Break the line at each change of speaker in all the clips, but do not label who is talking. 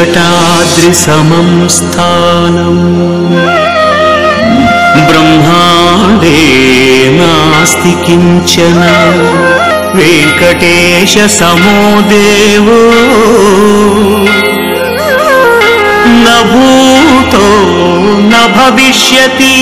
वेङ्कटाद्रिसमं स्थानम् ब्रह्माण्डे नास्ति किञ्चन वेङ्कटेशसमो देवो न भूतो न भविष्यति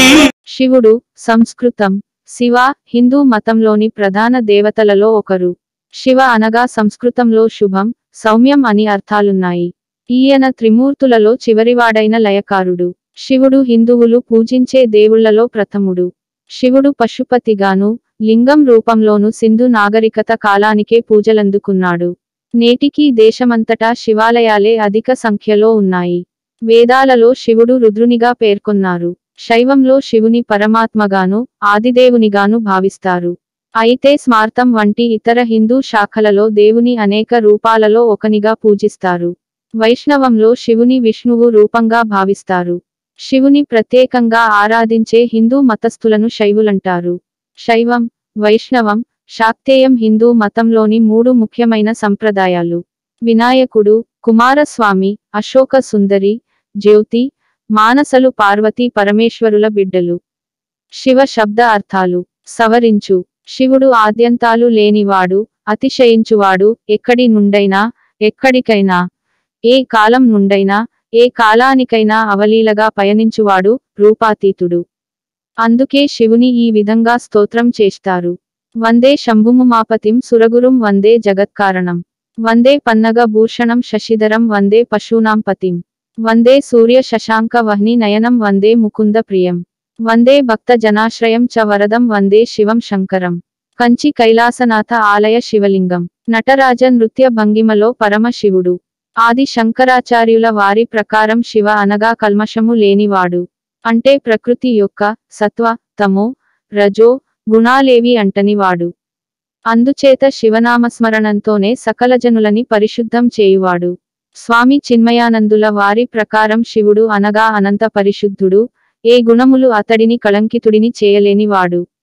శివుడు సంస్కృతం శివ హిందూ మతంలోని ప్రధాన దేవతలలో ఒకరు శివ అనగా సంస్కృతంలో శుభం సౌమ్యం అని అర్థాలున్నాయి ఈయన త్రిమూర్తులలో చివరివాడైన లయకారుడు శివుడు హిందువులు పూజించే దేవుళ్లలో ప్రథముడు శివుడు పశుపతిగాను లింగం రూపంలోను సింధు నాగరికత కాలానికే పూజలందుకున్నాడు నేటికీ దేశమంతటా శివాలయాలే అధిక సంఖ్యలో ఉన్నాయి వేదాలలో శివుడు రుద్రునిగా పేర్కొన్నారు శైవంలో శివుని పరమాత్మగాను ఆదిదేవునిగాను భావిస్తారు అయితే స్మార్తం వంటి ఇతర హిందూ శాఖలలో దేవుని అనేక రూపాలలో ఒకనిగా పూజిస్తారు వైష్ణవంలో శివుని విష్ణువు రూపంగా భావిస్తారు శివుని ప్రత్యేకంగా ఆరాధించే హిందూ మతస్థులను శైవులంటారు శైవం వైష్ణవం శాక్తేయం హిందూ మతంలోని మూడు ముఖ్యమైన సంప్రదాయాలు వినాయకుడు కుమారస్వామి అశోక సుందరి జ్యోతి మానసలు పార్వతీ పరమేశ్వరుల బిడ్డలు శివ శబ్ద అర్థాలు సవరించు శివుడు ఆద్యంతాలు లేనివాడు అతిశయించువాడు ఎక్కడి నుండైనా ఎక్కడికైనా ఏ కాలం నుండైనా ఏ కాలానికైనా అవలీలగా పయనించువాడు రూపాతీతుడు అందుకే శివుని ఈ విధంగా స్తోత్రం చేస్తారు వందే శంభుముమాపతిం సురగురుం వందే జగత్కారణం వందే పన్నగ భూషణం శశిధరం వందే పశూనాం పతిం వందే సూర్య శశాంక వహ్ని నయనం వందే ముకుంద ప్రియం వందే భక్త జనాశ్రయం చ వరదం వందే శివం శంకరం కంచి కైలాసనాథ ఆలయ శివలింగం నటరాజ నృత్య భంగిమలో పరమ శివుడు ఆది శంకరాచార్యుల వారి ప్రకారం శివ అనగా కల్మషము లేనివాడు అంటే ప్రకృతి యొక్క సత్వ తమో రజో గుణాలేవి అంటనివాడు అందుచేత శివనామస్మరణంతోనే సకల జనులని పరిశుద్ధం చేయువాడు స్వామి చిన్మయానందుల వారి ప్రకారం శివుడు అనగా అనంత పరిశుద్ధుడు ఏ గుణములు అతడిని కళంకితుడిని చేయలేనివాడు